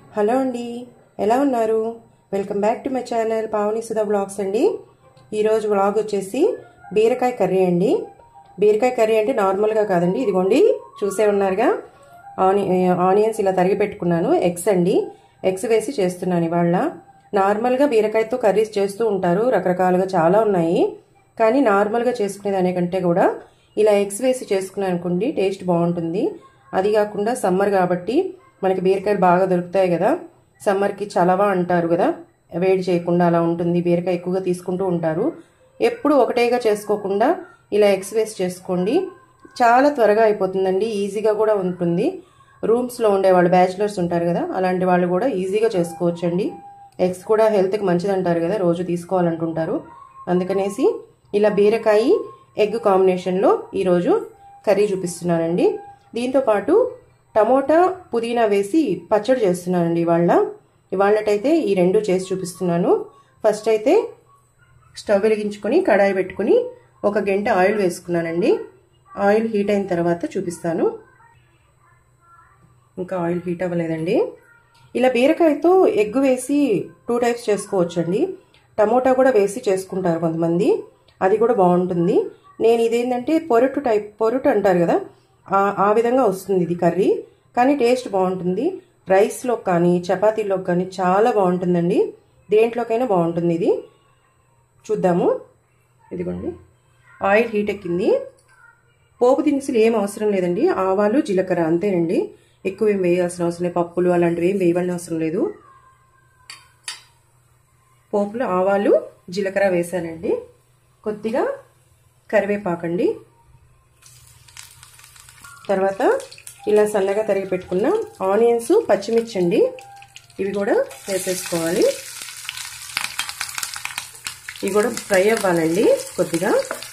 hello అండి ఎలా ఉన్నారు welcome back to my channel Pavani Sudha blogs అండి ఈరోజు బ్లాగ్ వచ్చేసి బీరకాయ కర్రీ అండి బీరకాయ కర్రీ అంటే నార్మల్గా కాదండి ఇదిగోండి చూసే ఉన్నారుగా ఆని ఆనియన్స్ ఇలా తరిగి పెట్టుకున్నాను ఎగ్స్ అండి ఎగ్స్ వేసి చేస్తున్నాను ఇవాళ నార్మల్గా బీరకాయతో కర్రీస్ చేస్తూ ఉంటారు రకరకాలుగా చాలా ఉన్నాయి కానీ నార్మల్గా చేసుకునే దానికంటే కూడా ఇలా ఎగ్స్ వేసి చేసుకున్నాను అనుకోండి టేస్ట్ బాగుంటుంది అది కాకుండా సమ్మర్ కాబట్టి మనకి బీరకాయలు బాగా దొరుకుతాయి కదా సమ్మర్కి చలవా అంటారు కదా వేడి చేయకుండా అలా ఉంటుంది బీరకాయ ఎక్కువగా తీసుకుంటూ ఉంటారు ఎప్పుడు ఒకటేగా చేసుకోకుండా ఇలా ఎగ్స్ వేసి చేసుకోండి చాలా త్వరగా అయిపోతుందండి ఈజీగా కూడా ఉంటుంది రూమ్స్లో ఉండే వాళ్ళు బ్యాచిలర్స్ ఉంటారు కదా అలాంటి వాళ్ళు కూడా ఈజీగా చేసుకోవచ్చండి ఎగ్స్ కూడా హెల్త్కి మంచిది అంటారు కదా రోజు తీసుకోవాలంటుంటారు అందుకనేసి ఇలా బీరకాయ ఎగ్ కాంబినేషన్లో ఈరోజు కర్రీ చూపిస్తున్నానండి దీంతోపాటు టమోటా పుదీనా వేసి పచ్చడి చేస్తున్నానండి ఇవాళ ఇవాళటైతే ఈ రెండు చేసి చూపిస్తున్నాను ఫస్ట్ అయితే స్టవ్ వెలిగించుకొని కడాయి పెట్టుకుని ఒక గంట ఆయిల్ వేసుకున్నానండి ఆయిల్ హీట్ అయిన తర్వాత చూపిస్తాను ఇంకా ఆయిల్ హీట్ అవ్వలేదండి ఇలా బీరకాయతో ఎగ్ వేసి టూ టైప్స్ చేసుకోవచ్చండి టమోటా కూడా వేసి చేసుకుంటారు కొంతమంది అది కూడా బాగుంటుంది నేను ఇదేంటంటే పొరటు టైప్ పొరటు అంటారు కదా ఆ విధంగా వస్తుంది ఇది కర్రీ కానీ టేస్ట్ బాగుంటుంది రైస్లో కానీ చపాతీలోకి కానీ చాలా బాగుంటుందండి దేంట్లోకైనా బాగుంటుంది ఇది చూద్దాము ఇదిగోండి ఆయిల్ హీట్ ఎక్కింది పోపు దినుసులు ఏం అవసరం లేదండి ఆవాలు జీలకర్ర అంతేనండి ఎక్కువ ఏం వేయాల్సిన అవసరం లేదు పప్పులు అలాంటివి ఏం వేయవలసిన అవసరం లేదు పోపులు ఆవాలు జీలకర్ర వేసానండి కొద్దిగా కరివేపాకండి తర్వాత ఇలా సన్నగా తరిగి పెట్టుకున్న ఆనియన్స్ పచ్చిమిర్చి అండి ఇవి కూడా వేసేసుకోవాలి ఇవి కూడా ఫ్రై అవ్వాలండి కొద్దిగా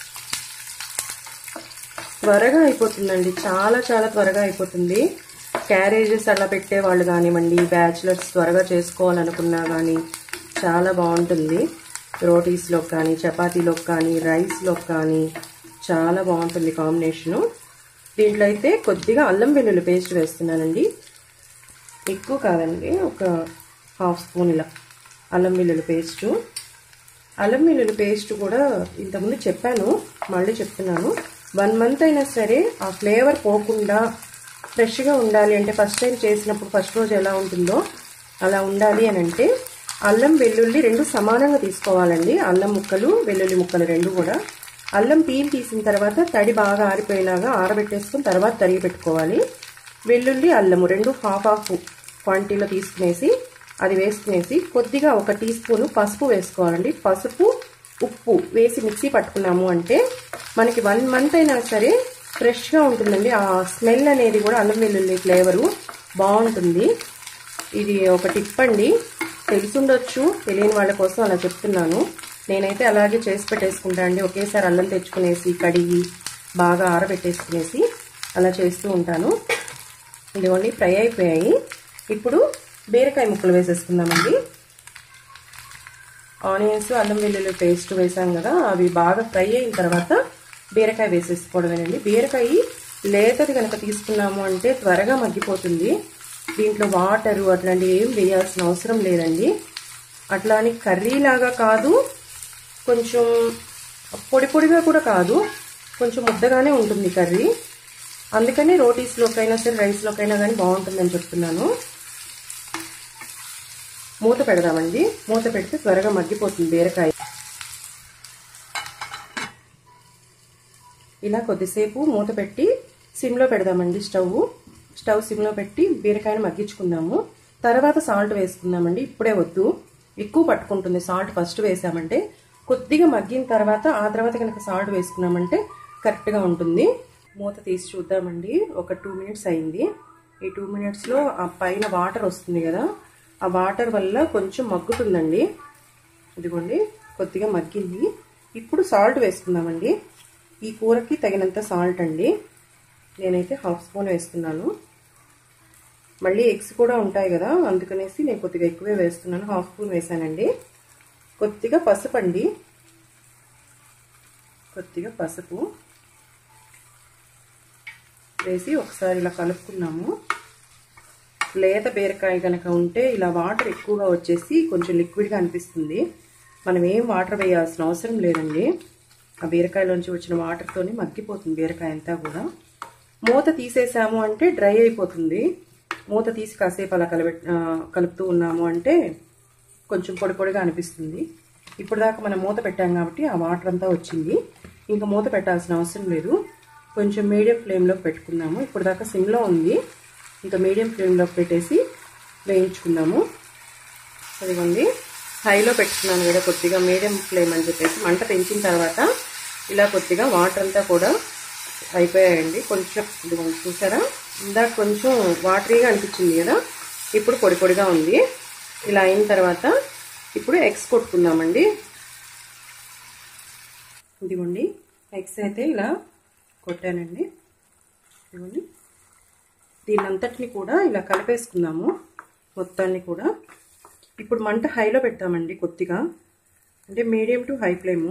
త్వరగా అయిపోతుందండి చాలా చాలా త్వరగా అయిపోతుంది క్యారేజెస్ అలా పెట్టే వాళ్ళు కానివ్వండి బ్యాచిలర్స్ త్వరగా చేసుకోవాలనుకున్నా కానీ చాలా బాగుంటుంది రోటీస్లోకి కానీ చపాతీలోకి కానీ రైస్లోకి కానీ చాలా బాగుంటుంది కాంబినేషను దీంట్లో అయితే కొద్దిగా అల్లం వెల్లుల్లి పేస్ట్ వేస్తున్నానండి ఎక్కువ కాదండి ఒక హాఫ్ స్పూన్ ఇలా అల్లం వెల్లుల్లి పేస్టు అల్లం వెల్లుల్లి పేస్ట్ కూడా ఇంతకుముందు చెప్పాను మళ్ళీ చెప్తున్నాను వన్ మంత్ అయినా సరే ఆ ఫ్లేవర్ పోకుండా ఫ్రెష్గా ఉండాలి అంటే ఫస్ట్ టైం చేసినప్పుడు ఫస్ట్ రోజు ఎలా ఉంటుందో అలా ఉండాలి అని అంటే అల్లం వెల్లుల్లి రెండు సమానంగా తీసుకోవాలండి అల్లం ముక్కలు వెల్లుల్లి ముక్కలు రెండు కూడా అల్లం పీల్ తీసిన తర్వాత తడి బాగా ఆరిపోయినాగా ఆరబెట్టేసుకుని తర్వాత తరిగి పెట్టుకోవాలి వెల్లుల్లి అల్లము రెండు హాఫ్ హాఫ్ క్వాంటిటీలో తీసుకునేసి అది వేసుకునేసి కొద్దిగా ఒక టీ స్పూన్ పసుపు వేసుకోవాలండి పసుపు ఉప్పు వేసి మిక్సీ పట్టుకున్నాము అంటే మనకి వన్ మంత్ అయినా సరే ఫ్రెష్గా ఉంటుందండి ఆ స్మెల్ అనేది కూడా అల్లం వెల్లుల్లి ఫ్లేవరు బాగుంటుంది ఇది ఒక టిప్ అండి తెలిసుండొచ్చు తెలియని వాళ్ళ కోసం అలా చెప్తున్నాను నేనైతే అలాగే చేసి పెట్టేసుకుంటా అండి ఒకేసారి అల్లం తెచ్చుకునేసి కడిగి బాగా ఆరబెట్టేసుకునేసి అలా చేస్తూ ఉంటాను ఇదిగోండి ఫ్రై అయిపోయాయి ఇప్పుడు బీరకాయ ముక్కలు వేసేసుకుందామండి ఆనియన్స్ అల్లం వెల్లుల్లి పేస్ట్ వేసాం కదా అవి బాగా ఫ్రై అయిన తర్వాత బీరకాయ వేసేసుకోవడమేనండి బీరకాయ లేతది కనుక తీసుకున్నాము అంటే త్వరగా మగ్గిపోతుంది దీంట్లో వాటరు అట్లాంటివి ఏం వేయాల్సిన అవసరం లేదండి అట్లా అని కర్రీలాగా కాదు కొంచెం పొడి పొడిగా కూడా కాదు కొంచెం ముద్దగానే ఉంటుంది కర్రీ అందుకని రోటీస్లోకైనా సరే రైస్లోకైనా కానీ బాగుంటుందని చెప్తున్నాను మూత పెడదామండి మూత పెడితే త్వరగా మగ్గిపోతుంది బీరకాయ ఇలా కొద్దిసేపు మూత పెట్టి సిమ్లో పెడదామండి స్టవ్ స్టవ్ సిమ్లో పెట్టి బీరకాయను మగ్గించుకుందాము తర్వాత సాల్ట్ వేసుకుందామండి ఇప్పుడే వద్దు ఎక్కువ పట్టుకుంటుంది సాల్ట్ ఫస్ట్ వేసామంటే కొద్దిగా మగ్గిన తర్వాత ఆ తర్వాత కనుక సాల్ట్ వేసుకున్నామంటే కరెక్ట్గా ఉంటుంది మూత తీసి చూద్దామండి ఒక టూ మినిట్స్ అయింది ఈ టూ మినిట్స్లో ఆ పైన వాటర్ వస్తుంది కదా ఆ వాటర్ వల్ల కొంచెం మగ్గుతుందండి ఇదిగోండి కొద్దిగా మగ్గింది ఇప్పుడు సాల్ట్ వేసుకుందామండి ఈ కూరకి తగినంత సాల్ట్ అండి నేనైతే హాఫ్ స్పూన్ వేస్తున్నాను మళ్ళీ ఎగ్స్ కూడా ఉంటాయి కదా అందుకనేసి నేను కొద్దిగా ఎక్కువే వేస్తున్నాను హాఫ్ స్పూన్ వేసానండి కొద్దిగా పసుపు అండి కొద్దిగా పసుపు వేసి ఒకసారి ఇలా కలుపుకున్నాము లేత బీరకాయ కనుక ఉంటే ఇలా వాటర్ ఎక్కువగా వచ్చేసి కొంచెం లిక్విడ్గా అనిపిస్తుంది మనం ఏం వాటర్ వేయాల్సిన అవసరం లేదండి ఆ బీరకాయలోంచి వచ్చిన వాటర్తోనే మగ్గిపోతుంది బీరకాయ అంతా కూడా మూత తీసేసాము అంటే డ్రై అయిపోతుంది మూత తీసి కాసేపు అలా కలబెట్ కలుపుతూ ఉన్నాము అంటే కొంచెం పొడి పొడిగా అనిపిస్తుంది ఇప్పుడు దాకా మనం మూత పెట్టాం కాబట్టి ఆ వాటర్ అంతా వచ్చింది ఇంకా మూత పెట్టాల్సిన అవసరం లేదు కొంచెం మీడియం ఫ్లేమ్లోకి పెట్టుకుందాము ఇప్పుడు దాకా సిమ్లో ఉంది ఇంకా మీడియం ఫ్లేమ్లోకి పెట్టేసి వేయించుకుందాము అదిగోండి హైలో పెట్టుకున్నాను కదా కొద్దిగా మీడియం ఫ్లేమ్ అని చెప్పేసి మంట పెంచిన తర్వాత ఇలా కొద్దిగా వాటర్ అంతా కూడా అయిపోయాయండి కొంచెం ఇదిగోండి చూసారా ఇందాక కొంచెం వాటరీగా అనిపించింది కదా ఇప్పుడు పొడి పొడిగా ఉంది ఇలా అయిన తర్వాత ఇప్పుడు ఎగ్స్ కొట్టుకుందామండి ఇదిగోండి ఎగ్స్ అయితే ఇలా కొట్టానండి ఇదిగోండి దీనంతటిని కూడా ఇలా కలిపేసుకుందాము మొత్తాన్ని కూడా ఇప్పుడు మంట హైలో పెడతామండి కొద్దిగా అంటే మీడియం టు హై ఫ్లేము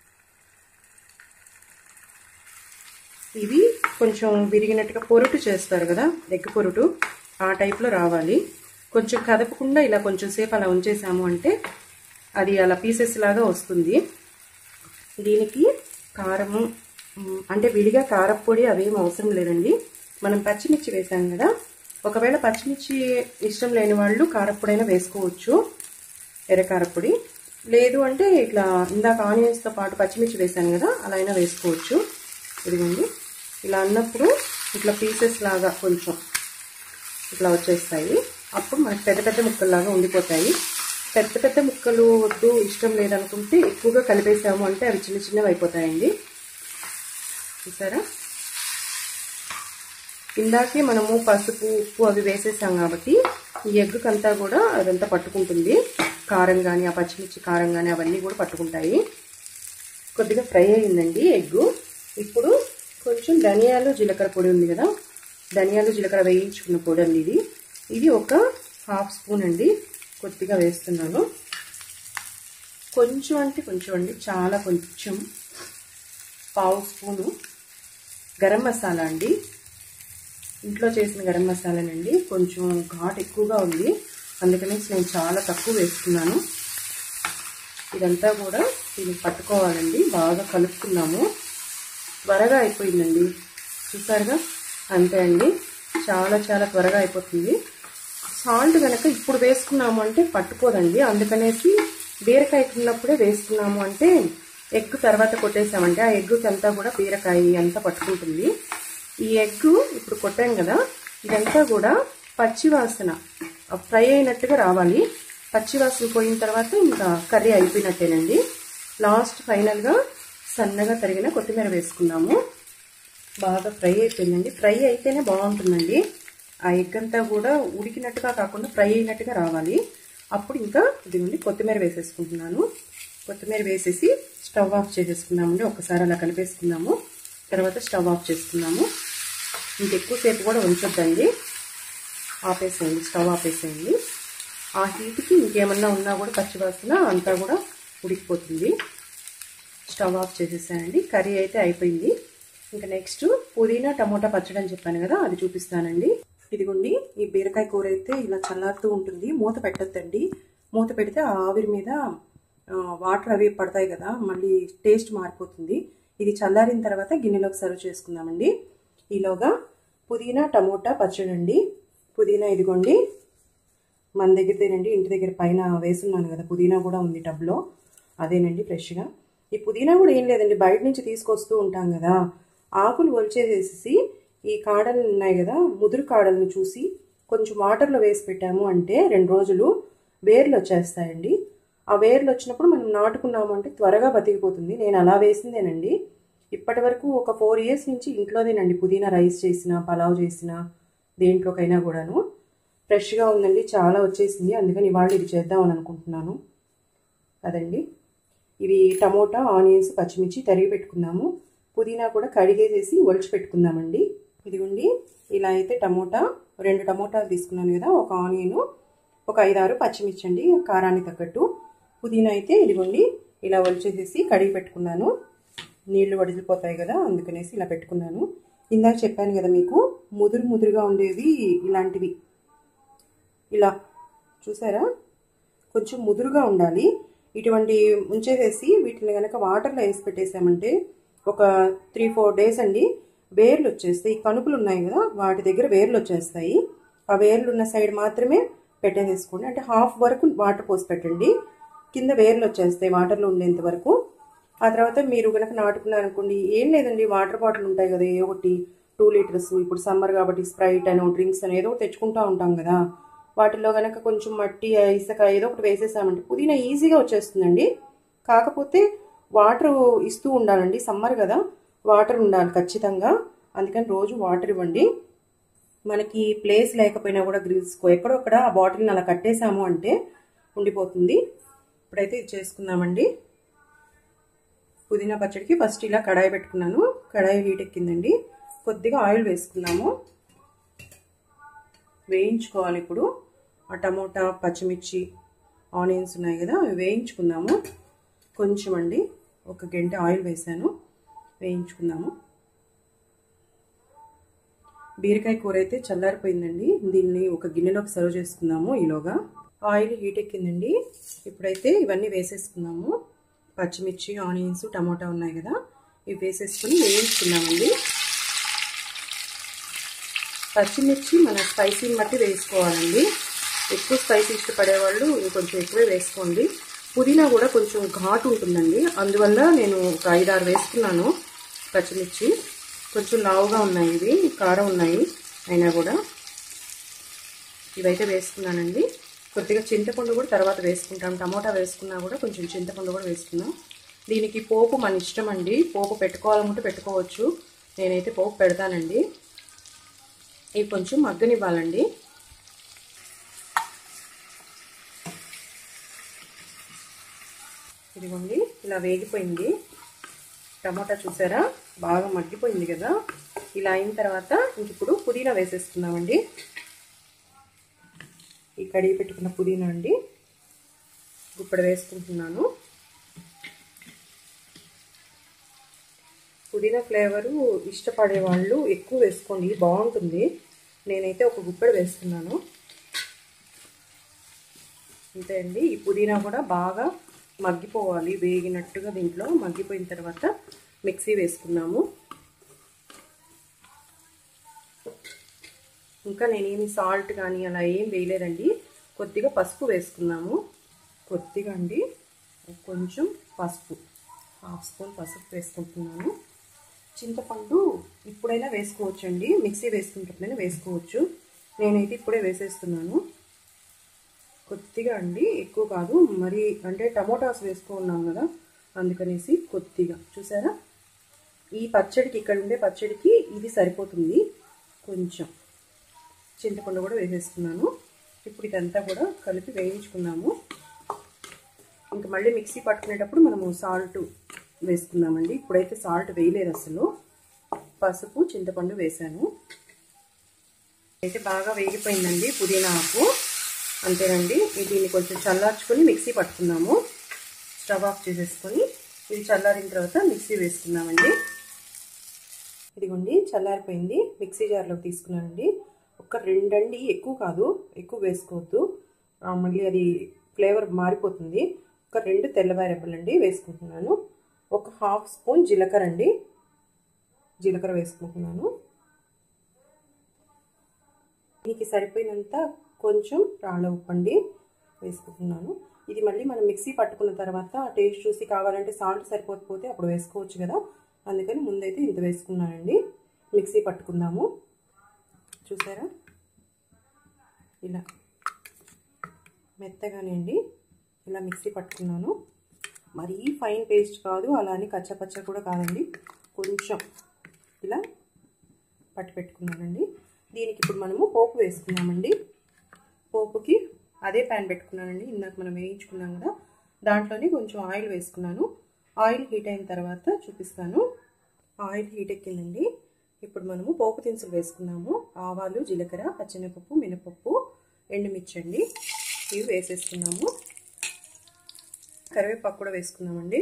ఇవి కొంచెం విరిగినట్టుగా పొరుటు చేస్తారు కదా ఎగ్ పొరుటు ఆ టైప్లో రావాలి కొంచెం కదపకుండా ఇలా కొంచెం సేపు అలా ఉంచేసాము అంటే అది అలా పీసెస్ లాగా వస్తుంది దీనికి కారము అంటే విడిగా కారపొడి అవేం అవసరం లేదండి మనం పచ్చిమిర్చి వేసాం కదా ఒకవేళ పచ్చిమిర్చి ఇష్టం లేని వాళ్ళు కారప్పొడైనా వేసుకోవచ్చు ఎర్రకారప్పొడి లేదు అంటే ఇట్లా ఇందాక ఆనియన్స్తో పాటు పచ్చిమిర్చి వేసాను కదా అలా అయినా వేసుకోవచ్చు ఇదిగోండి ఇలా అన్నప్పుడు ఇట్లా పీసెస్ లాగా కొంచెం ఇట్లా వచ్చేస్తాయి అప్పుడు మనకు పెద్ద పెద్ద ముక్కల్లాగా ఉండిపోతాయి పెద్ద పెద్ద ముక్కలు వద్దు ఇష్టం లేదనుకుంటే ఎక్కువగా కలిపేసాము అంటే అవి చిన్న చిన్నవి అయిపోతాయండి చూసారా ఇందాకే మనము పసుపు ఉప్పు అవి వేసేసాం కాబట్టి ఈ ఎగ్గుకంతా కూడా అదంతా పట్టుకుంటుంది కారం కానీ ఆ పచ్చిమిర్చి కారం కానీ అవన్నీ కూడా పట్టుకుంటాయి కొద్దిగా ఫ్రై అయ్యిందండి ఎగ్గు ఇప్పుడు కొంచెం ధనియాలు జీలకర్ర పొడి ఉంది కదా ధనియాలు జీలకర్ర వేయించుకున్న పొడి అండి ఇది ఇది ఒక హాఫ్ స్పూన్ అండి కొద్దిగా వేస్తున్నాను కొంచెం అంటే కొంచెం అండి చాలా కొంచెం పావు స్పూను గరం మసాలా అండి ఇంట్లో చేసిన గరం మసాలానండి కొంచెం ఘాట్ ఎక్కువగా ఉంది అందుకని నేను చాలా తక్కువ వేసుకున్నాను ఇదంతా కూడా దీన్ని పట్టుకోవాలండి బాగా కలుపుకున్నాము త్వరగా అయిపోయిందండి చూసారుగా అంతే అండి చాలా చాలా త్వరగా అయిపోతుంది సాల్ట్ కనుక ఇప్పుడు వేసుకున్నాము అంటే పట్టుకోదండి అందుకనేసి బీరకాయ ఉన్నప్పుడే వేసుకున్నాము అంటే ఎగ్ తర్వాత కొట్టేసామంటే ఆ ఎగ్గుకి అంతా కూడా బీరకాయ అంతా పట్టుకుంటుంది ఈ ఎగ్ ఇప్పుడు కొట్టాం కదా ఇదంతా కూడా పచ్చివాసన ఫ్రై అయినట్టుగా రావాలి పచ్చివాసన పోయిన తర్వాత ఇంకా కర్రీ అయిపోయినట్టేనండి లాస్ట్ ఫైనల్గా సన్నగా తరిగిన కొత్తిమీర వేసుకున్నాము బాగా ఫ్రై అయిపోయిందండి ఫ్రై అయితేనే బాగుంటుందండి ఆ ఎగ్ అంతా కూడా ఉడికినట్టుగా కాకుండా ఫ్రై అయినట్టుగా రావాలి అప్పుడు ఇంకా ఇదిగోండి కొత్తిమీర వేసేసుకుంటున్నాను కొత్తిమీర వేసేసి స్టవ్ ఆఫ్ చేసేసుకున్నామండి ఒకసారి అలా కలిపేసుకున్నాము తర్వాత స్టవ్ ఆఫ్ చేసుకున్నాము ఇంకెక్కువసేపు కూడా ఉంచొద్దండి ఆపేసేయండి స్టవ్ ఆపేసేయండి ఆ హీట్కి ఇంకేమన్నా ఉన్నా కూడా పచ్చివాసన అంతా కూడా ఉడికిపోతుంది స్టవ్ ఆఫ్ చేసేసానండి కర్రీ అయితే అయిపోయింది ఇంకా నెక్స్ట్ పుదీనా టమోటా పచ్చడి అని చెప్పాను కదా అది చూపిస్తానండి ఇదిగోండి ఈ బీరకాయ కూర అయితే ఇలా చల్లారుతూ ఉంటుంది మూత పెట్టద్దండి మూత పెడితే ఆ ఆవిరి మీద వాటర్ అవి పడతాయి కదా మళ్ళీ టేస్ట్ మారిపోతుంది ఇది చల్లారిన తర్వాత గిన్నెలోకి సర్వ్ చేసుకుందామండి ఈలోగా పుదీనా టమోటా పచ్చడి అండి పుదీనా ఇదిగోండి మన దగ్గరదేనండి ఇంటి దగ్గర పైన వేసున్నాను కదా పుదీనా కూడా ఉంది టబ్లో అదేనండి ఫ్రెష్గా ఈ పుదీనా కూడా ఏం లేదండి బయట నుంచి తీసుకొస్తూ ఉంటాం కదా ఆకులు ఒలిచేసేసి ఈ కాడలు ఉన్నాయి కదా ముదురు కాడలను చూసి కొంచెం వాటర్లో వేసి పెట్టాము అంటే రెండు రోజులు వేర్లు వచ్చేస్తాయండి ఆ వేర్లు వచ్చినప్పుడు మనం నాటుకున్నాము అంటే త్వరగా బతికిపోతుంది నేను అలా వేసిందేనండి ఇప్పటి వరకు ఒక ఫోర్ ఇయర్స్ నుంచి ఇంట్లోనేనండి పుదీనా రైస్ చేసిన పలావ్ చేసిన దేంట్లోకైనా కూడాను ఫ్రెష్గా ఉందండి చాలా వచ్చేసింది అందుకని ఇవాళ ఇది చేద్దామని అనుకుంటున్నాను అదండి ఇవి టమోటా ఆనియన్స్ పచ్చిమిర్చి తరిగి పెట్టుకున్నాము పుదీనా కూడా కడిగేసేసి ఒలిచి పెట్టుకుందామండి ఇదిగోండి ఇలా అయితే టమోటా రెండు టమోటాలు తీసుకున్నాను కదా ఒక ఆనియన్ ఒక ఐదారు పచ్చిమిర్చి అండి కారానికి తగ్గట్టు పుదీనా అయితే ఇదిగోండి ఇలా ఒలిచేసేసి కడిగి పెట్టుకున్నాను నీళ్లు వడిలిపోతాయి కదా అందుకనేసి ఇలా పెట్టుకున్నాను ఇందాక చెప్పాను కదా మీకు ముదురు ముదురుగా ఉండేవి ఇలాంటివి ఇలా చూసారా కొంచెం ముదురుగా ఉండాలి ఇటువంటి ఉంచేసేసి వీటిని కనుక వాటర్లో వేసి పెట్టేసామంటే ఒక త్రీ ఫోర్ డేస్ అండి వేర్లు వచ్చేస్తాయి కణుపులు ఉన్నాయి కదా వాటి దగ్గర వేర్లు వచ్చేస్తాయి ఆ వేర్లు ఉన్న సైడ్ మాత్రమే పెట్టేసేసుకోండి అంటే హాఫ్ వరకు వాటర్ పోసి పెట్టండి కింద వేర్లు వచ్చేస్తాయి వాటర్లో ఉండేంత వరకు ఆ తర్వాత మీరు కనుక నాటుకున్నారనుకోండి ఏం లేదండి వాటర్ బాటిల్ ఉంటాయి కదా ఏ ఒకటి టూ లీటర్స్ ఇప్పుడు సమ్మర్ కాబట్టి స్ప్రైట్ అని డ్రింక్స్ అని ఏదో తెచ్చుకుంటూ ఉంటాం కదా వాటిల్లో కనుక కొంచెం మట్టి ఇసుక ఏదో ఒకటి వేసేసామంటే పుదీనా ఈజీగా వచ్చేస్తుందండి కాకపోతే వాటర్ ఇస్తూ ఉండాలండి సమ్మర్ కదా వాటర్ ఉండాలి ఖచ్చితంగా అందుకని రోజు వాటర్ ఇవ్వండి మనకి ప్లేస్ లేకపోయినా కూడా గ్రిల్స్కో ఎక్కడొక్కడ ఆ బాటిల్ని అలా కట్టేసాము అంటే ఉండిపోతుంది ఇప్పుడైతే ఇది చేసుకుందామండి పుదీనా పచ్చడికి ఫస్ట్ ఇలా కడాయి పెట్టుకున్నాను కడాయి హీట్ ఎక్కిందండి కొద్దిగా ఆయిల్ వేసుకున్నాము వేయించుకోవాలి ఇప్పుడు ఆ టమోటా పచ్చిమిర్చి ఆనియన్స్ ఉన్నాయి కదా అవి వేయించుకుందాము కొంచెం అండి ఒక గంట ఆయిల్ వేసాను వేయించుకుందాము బీరకాయ కూర అయితే చల్లారిపోయిందండి దీన్ని ఒక గిన్నెలోకి సర్వ్ చేసుకుందాము ఈలోగా ఆయిల్ హీట్ ఎక్కిందండి ఇప్పుడైతే ఇవన్నీ వేసేసుకుందాము పచ్చిమిర్చి ఆనియన్స్ టమోటా ఉన్నాయి కదా ఇవి వేసేసుకుని వేయించుకుందామండి పచ్చిమిర్చి మన స్పైసీని బట్టి వేసుకోవాలండి ఎక్కువ స్పైసీ ఇష్టపడే వాళ్ళు ఇంకొంచెం ఎక్కువే వేసుకోండి పుదీనా కూడా కొంచెం ఘాటు ఉంటుందండి అందువల్ల నేను ఒక ఐదు ఆరు వేసుకున్నాను పచ్చిమిర్చి కొంచెం లావుగా ఉన్నాయి ఇవి కారం ఉన్నాయి అయినా కూడా ఇవైతే వేసుకున్నానండి కొద్దిగా చింతపండు కూడా తర్వాత వేసుకుంటాం టమోటా వేసుకున్నా కూడా కొంచెం చింతపండు కూడా వేసుకున్నాం దీనికి పోపు మన ఇష్టం అండి పోపు పెట్టుకోవాలనుకుంటే పెట్టుకోవచ్చు నేనైతే పోపు పెడతానండి ఇవి కొంచెం మగ్గనివ్వాలండి ఇదిగోండి ఇలా వేగిపోయింది టమాటా చూసారా బాగా మగ్గిపోయింది కదా ఇలా అయిన తర్వాత ఇంక ఇప్పుడు పుదీనా వేసేసుకుందామండి ఈ కడిగి పెట్టుకున్న పుదీనా అండి ఇప్పుడు వేసుకుంటున్నాను పుదీనా ఫ్లేవరు ఇష్టపడే వాళ్ళు ఎక్కువ వేసుకోండి బాగుంటుంది నేనైతే ఒక గుప్పెడు వేస్తున్నాను అంతే అండి ఈ పుదీనా కూడా బాగా మగ్గిపోవాలి వేగినట్టుగా దీంట్లో మగ్గిపోయిన తర్వాత మిక్సీ వేసుకున్నాము ఇంకా నేనేమి సాల్ట్ కానీ అలా ఏం వేయలేదండి కొద్దిగా పసుపు వేసుకున్నాము కొద్దిగా అండి కొంచెం పసుపు హాఫ్ స్పూన్ పసుపు వేసుకుంటున్నాను చింతపండు ఇప్పుడైనా వేసుకోవచ్చు అండి మిక్సీ వేసుకుంటున్నైనా వేసుకోవచ్చు నేనైతే ఇప్పుడే వేసేస్తున్నాను కొద్దిగా అండి ఎక్కువ కాదు మరి అంటే టమోటాస్ వేసుకున్నాం కదా అందుకనేసి కొద్దిగా చూసారా ఈ పచ్చడికి ఇక్కడ ఉండే పచ్చడికి ఇది సరిపోతుంది కొంచెం చింతపండు కూడా వేసేసుకున్నాను ఇప్పుడు ఇదంతా కూడా కలిపి వేయించుకున్నాము ఇంకా మళ్ళీ మిక్సీ పట్టుకునేటప్పుడు మనము సాల్ట్ వేసుకుందామండి ఇప్పుడైతే సాల్ట్ వేయలేదు అసలు పసుపు చింతపండు వేసాను అయితే బాగా వేగిపోయిందండి పుదీనా ఆకు అంతేనండి దీన్ని కొంచెం చల్లార్చుకొని మిక్సీ పట్టుకుందాము స్టవ్ ఆఫ్ చేసేసుకొని ఇది చల్లారిన తర్వాత మిక్సీ వేసుకుందామండి ఇదిగోండి చల్లారిపోయింది మిక్సీ జార్లోకి తీసుకున్నానండి ఒక రెండండి ఎక్కువ కాదు ఎక్కువ వేసుకోవద్దు మళ్ళీ అది ఫ్లేవర్ మారిపోతుంది ఒక రెండు తెల్లవారెబ్బలండి వేసుకుంటున్నాను ఒక హాఫ్ స్పూన్ జీలకర్ర అండి జీలకర్ర వేసుకుంటున్నాను దీనికి సరిపోయినంత కొంచెం రాళ్ళ ఉప్పు అండి వేసుకుంటున్నాను ఇది మళ్ళీ మనం మిక్సీ పట్టుకున్న తర్వాత టేస్ట్ చూసి కావాలంటే సాల్ట్ సరిపోకపోతే అప్పుడు వేసుకోవచ్చు కదా అందుకని ముందైతే ఇంత వేసుకున్నానండి మిక్సీ పట్టుకుందాము చూసారా ఇలా మెత్తగానే అండి ఇలా మిక్సీ పట్టుకున్నాను మరీ ఫైన్ పేస్ట్ కాదు అలానే కచ్చపచ్చ కూడా కాదండి కొంచెం ఇలా పట్టి పెట్టుకున్నానండి దీనికి ఇప్పుడు మనము పోపు వేసుకున్నామండి పోపుకి అదే ప్యాన్ పెట్టుకున్నానండి ఇందాక మనం వేయించుకున్నాం కదా దాంట్లోనే కొంచెం ఆయిల్ వేసుకున్నాను ఆయిల్ హీట్ అయిన తర్వాత చూపిస్తాను ఆయిల్ హీట్ ఎక్కిందండి ఇప్పుడు మనము పోపు దినుసులు వేసుకున్నాము ఆవాలు జీలకర్ర పచ్చెనపప్పు మినపప్పు ఎండుమిర్చి అండి ఇవి వేసేసుకున్నాము కరివేపాకు కూడా వేసుకున్నామండి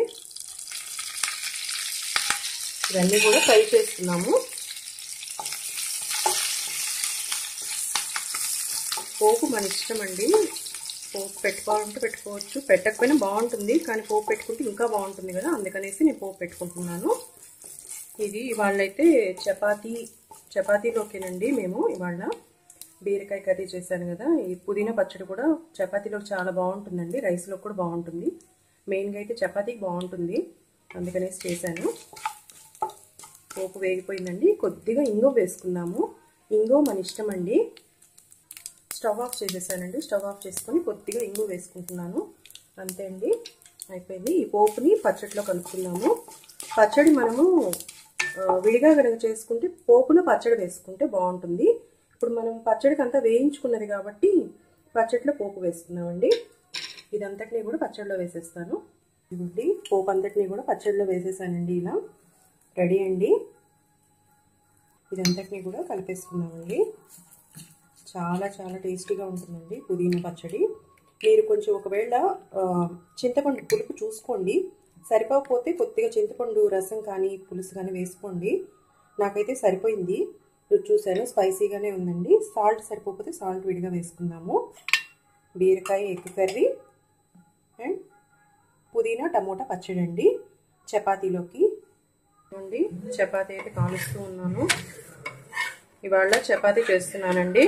ఇవన్నీ కూడా ఫ్రై చేసుకున్నాము పోపు మన ఇష్టం అండి పోపు పెట్టుకోవాలంటే పెట్టుకోవచ్చు పెట్టకపోయినా బాగుంటుంది కానీ పోపు పెట్టుకుంటే ఇంకా బాగుంటుంది కదా అందుకనేసి నేను పోపు పెట్టుకుంటున్నాను ఇది ఇవాళైతే చపాతీ చపాతీలోకేనండి మేము ఇవాళ బీరకాయ కర్రీ చేశాను కదా ఈ పుదీనా పచ్చడి కూడా చపాతీలో చాలా బాగుంటుందండి రైస్లో కూడా బాగుంటుంది మెయిన్గా అయితే చపాతీకి బాగుంటుంది అందుకనేసి చేశాను పోపు వేగిపోయిందండి కొద్దిగా ఇంగో వేసుకుందాము ఇంగో మన ఇష్టం అండి స్టవ్ ఆఫ్ చేసేసానండి స్టవ్ ఆఫ్ చేసుకొని కొద్దిగా ఇంగు వేసుకుంటున్నాను అంతే అండి అయిపోయింది ఈ పోపుని పచ్చడిలో కలుపుకున్నాము పచ్చడి మనము విడిగా కనుక చేసుకుంటే పోపులో పచ్చడి వేసుకుంటే బాగుంటుంది ఇప్పుడు మనం పచ్చడికి అంతా వేయించుకున్నది కాబట్టి పచ్చడిలో పోపు వేసుకున్నామండి ఇదంతటినీ కూడా పచ్చడిలో వేసేస్తాను ఇవ్వండి పోపు అంతటినీ కూడా పచ్చడిలో వేసేసానండి ఇలా రెడీ అండి ఇదంతటినీ కూడా కలిపేసుకున్నామండి చాలా చాలా టేస్టీగా ఉంటుందండి పుదీనా పచ్చడి మీరు కొంచెం ఒకవేళ చింతపండు పులుపు చూసుకోండి సరిపోకపోతే కొద్దిగా చింతపండు రసం కానీ పులుసు కానీ వేసుకోండి నాకైతే సరిపోయింది చూసాను స్పైసీగానే ఉందండి సాల్ట్ సరిపోకపోతే సాల్ట్ విడిగా వేసుకుందాము బీరకాయ ఎగ్ కర్రీ అండ్ పుదీనా టమోటా పచ్చడి అండి చపాతీలోకి అండి చపాతీ అయితే కాలుస్తూ ఉన్నాను ఇవాళ చపాతీ చేస్తున్నానండి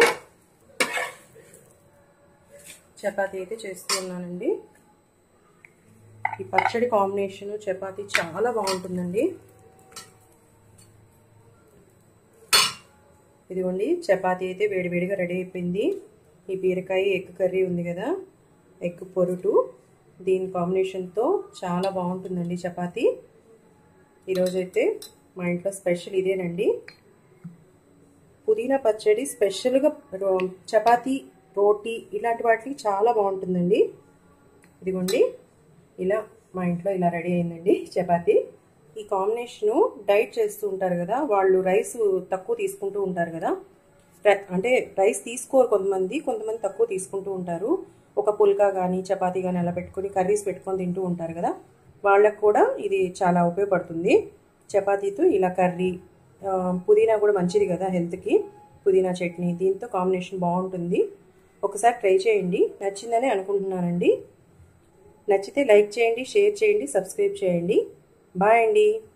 చపాతీ అయితే చేస్తూ ఉన్నానండి ఈ పచ్చడి కాంబినేషన్ చపాతీ చాలా బాగుంటుందండి ఇదిగోండి చపాతీ అయితే వేడివేడిగా రెడీ అయిపోయింది ఈ బీరకాయ ఎగ్ కర్రీ ఉంది కదా ఎగ్ పొరుటు దీని కాంబినేషన్తో చాలా బాగుంటుందండి చపాతీ ఈరోజైతే మా ఇంట్లో స్పెషల్ ఇదేనండి పుదీనా పచ్చడి స్పెషల్గా చపాతీ రోటీ ఇలాంటి వాటికి చాలా బాగుంటుందండి ఇదిగోండి ఇలా మా ఇంట్లో ఇలా రెడీ అయిందండి చపాతీ ఈ కాంబినేషను డైట్ చేస్తూ ఉంటారు కదా వాళ్ళు రైస్ తక్కువ తీసుకుంటూ ఉంటారు కదా అంటే రైస్ తీసుకోరు కొంతమంది కొంతమంది తక్కువ తీసుకుంటూ ఉంటారు ఒక పుల్కా కానీ చపాతీ కానీ అలా పెట్టుకొని కర్రీస్ పెట్టుకొని తింటూ ఉంటారు కదా వాళ్ళకు కూడా ఇది చాలా ఉపయోగపడుతుంది చపాతీతో ఇలా కర్రీ పుదీనా కూడా మంచిది కదా హెల్త్కి పుదీనా చట్నీ దీంతో కాంబినేషన్ బాగుంటుంది ఒకసారి ట్రై చేయండి నచ్చిందని అనుకుంటున్నానండి నచ్చితే లైక్ చేయండి షేర్ చేయండి సబ్స్క్రైబ్ చేయండి బాయ్ అండి